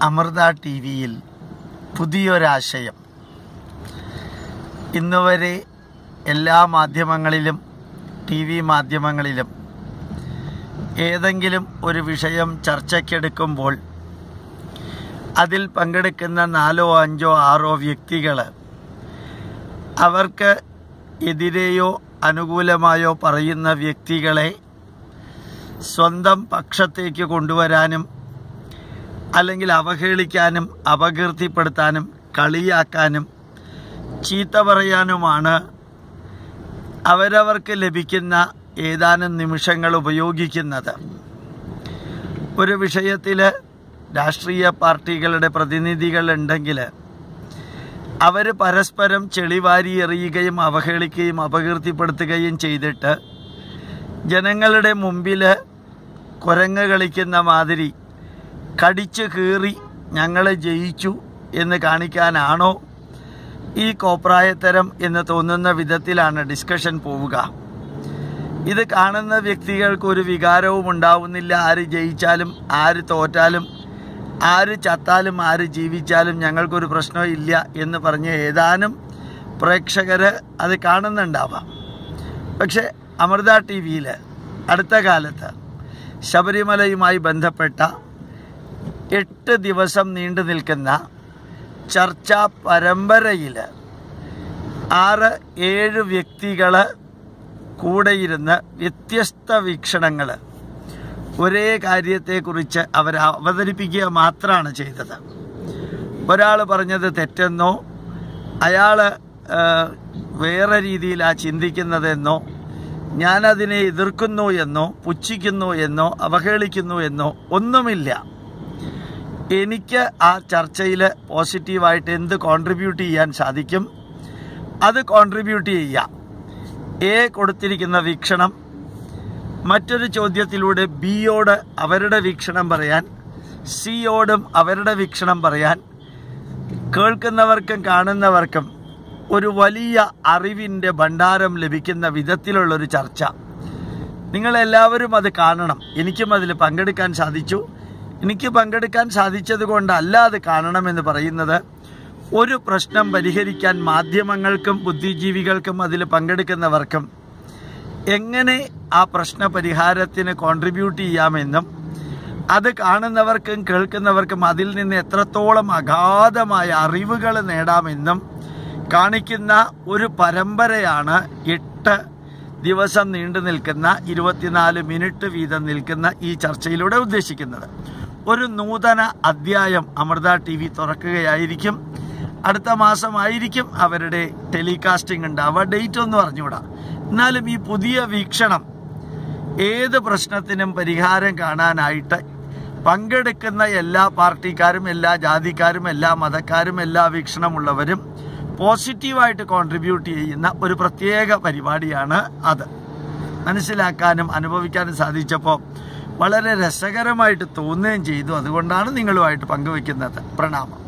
Amrita T വിയിൽ പുതിയൊരാശയം ഇന്നുവരെ എല്ലാ മാധ്യമങ്ങളിലും ടി വി മാധ്യമങ്ങളിലും ഏതെങ്കിലും ഒരു വിഷയം ചർച്ചയ്ക്കെടുക്കുമ്പോൾ അതിൽ പങ്കെടുക്കുന്ന നാലോ അഞ്ചോ ആറോ വ്യക്തികൾ അവർക്ക് എതിരെയോ അനുകൂലമായോ പറയുന്ന വ്യക്തികളെ സ്വന്തം പക്ഷത്തേക്ക് കൊണ്ടുവരാനും അല്ലെങ്കിൽ അവഹേളിക്കാനും അപകീർത്തിപ്പെടുത്താനും കളിയാക്കാനും ചീത്ത പറയാനുമാണ് അവരവർക്ക് ലഭിക്കുന്ന ഏതാനും നിമിഷങ്ങൾ ഉപയോഗിക്കുന്നത് ഒരു വിഷയത്തിൽ രാഷ്ട്രീയ പാർട്ടികളുടെ പ്രതിനിധികളുണ്ടെങ്കിൽ അവർ പരസ്പരം ചെളിവാരി എറിയുകയും അവഹേളിക്കുകയും അപകീർത്തിപ്പെടുത്തുകയും ചെയ്തിട്ട് ജനങ്ങളുടെ മുമ്പിൽ കുരങ്ങ് കളിക്കുന്ന മാതിരി കടിച്ചു കീറി ഞങ്ങൾ ജയിച്ചു എന്ന് കാണിക്കാനാണോ ഈ കോപ്രായത്തരം എന്ന് തോന്നുന്ന വിധത്തിലാണ് ഡിസ്കഷൻ പോവുക ഇത് കാണുന്ന വ്യക്തികൾക്ക് ഒരു വികാരവും ഉണ്ടാവുന്നില്ല ആര് ജയിച്ചാലും ആര് തോറ്റാലും ആര് ചത്താലും ആര് ജീവിച്ചാലും ഞങ്ങൾക്കൊരു പ്രശ്നവും ഇല്ല എന്ന് പറഞ്ഞ് ഏതാനും പ്രേക്ഷകർ അത് കാണുന്നുണ്ടാവാം പക്ഷെ അമൃത ടി വിയിൽ അടുത്ത കാലത്ത് ശബരിമലയുമായി ബന്ധപ്പെട്ട എട്ട് ദിവസം നീണ്ടു നിൽക്കുന്ന ചർച്ചാ പരമ്പരയിൽ ആറ് ഏഴ് വ്യക്തികൾ കൂടെയിരുന്ന് വ്യത്യസ്ത വീക്ഷണങ്ങൾ ഒരേ കാര്യത്തെക്കുറിച്ച് അവർ അവതരിപ്പിക്കുക മാത്രമാണ് ചെയ്തത് ഒരാൾ പറഞ്ഞത് തെറ്റെന്നോ അയാൾ വേറെ രീതിയിലാണ് ചിന്തിക്കുന്നതെന്നോ ഞാനതിനെ എതിർക്കുന്നു എന്നോ പുച്ഛിക്കുന്നു എന്നോ അവഹേളിക്കുന്നു എന്നോ ഒന്നുമില്ല എനിക്ക് ആ ചർച്ചയിൽ പോസിറ്റീവായിട്ട് എന്ത് കോൺട്രിബ്യൂട്ട് ചെയ്യാൻ സാധിക്കും അത് കോൺട്രിബ്യൂട്ട് ചെയ്യാം എ കൊടുത്തിരിക്കുന്ന വീക്ഷണം മറ്റൊരു ചോദ്യത്തിലൂടെ ബിയോട് അവരുടെ വീക്ഷണം പറയാൻ സിയോടും അവരുടെ വീക്ഷണം പറയാൻ കേൾക്കുന്നവർക്കും കാണുന്നവർക്കും ഒരു വലിയ അറിവിൻ്റെ ഭണ്ഡാരം ലഭിക്കുന്ന വിധത്തിലുള്ളൊരു ചർച്ച നിങ്ങളെല്ലാവരും അത് കാണണം എനിക്കും അതിൽ പങ്കെടുക്കാൻ സാധിച്ചു എനിക്ക് പങ്കെടുക്കാൻ സാധിച്ചത് കൊണ്ടല്ല അത് കാണണമെന്ന് പറയുന്നത് ഒരു പ്രശ്നം പരിഹരിക്കാൻ മാധ്യമങ്ങൾക്കും ബുദ്ധിജീവികൾക്കും അതിൽ പങ്കെടുക്കുന്നവർക്കും എങ്ങനെ ആ പ്രശ്ന പരിഹാരത്തിന് കോൺട്രിബ്യൂട്ട് ചെയ്യാമെന്നും അത് കാണുന്നവർക്കും കേൾക്കുന്നവർക്കും അതിൽ നിന്ന് എത്രത്തോളം അഗാധമായ അറിവുകൾ നേടാമെന്നും കാണിക്കുന്ന ഒരു പരമ്പരയാണ് എട്ട് ദിവസം നീണ്ടു നിൽക്കുന്ന ഇരുപത്തിനാല് മിനിറ്റ് വീതം നിൽക്കുന്ന ഈ ചർച്ചയിലൂടെ ഉദ്ദേശിക്കുന്നത് ഒരു നൂതന അധ്യായം അമൃത ടി വി തുറക്കുകയായിരിക്കും അടുത്ത മാസമായിരിക്കും അവരുടെ ടെലികാസ്റ്റിംഗ് ഉണ്ടാവുക ഡേറ്റ് ഒന്നും അറിഞ്ഞുകൂടാ എന്നാലും ഈ പുതിയ വീക്ഷണം ഏത് പ്രശ്നത്തിനും പരിഹാരം കാണാനായിട്ട് പങ്കെടുക്കുന്ന എല്ലാ പാർട്ടിക്കാരും എല്ലാ ജാതിക്കാരും എല്ലാ മതക്കാരും എല്ലാ വീക്ഷണമുള്ളവരും പോസിറ്റീവായിട്ട് കോൺട്രിബ്യൂട്ട് ചെയ്യുന്ന ഒരു പ്രത്യേക പരിപാടിയാണ് അത് മനസ്സിലാക്കാനും അനുഭവിക്കാനും സാധിച്ചപ്പോൾ വളരെ രസകരമായിട്ട് തോന്നുകയും ചെയ്തു അതുകൊണ്ടാണ് നിങ്ങളുമായിട്ട് പങ്കുവെക്കുന്നത് പ്രണാമം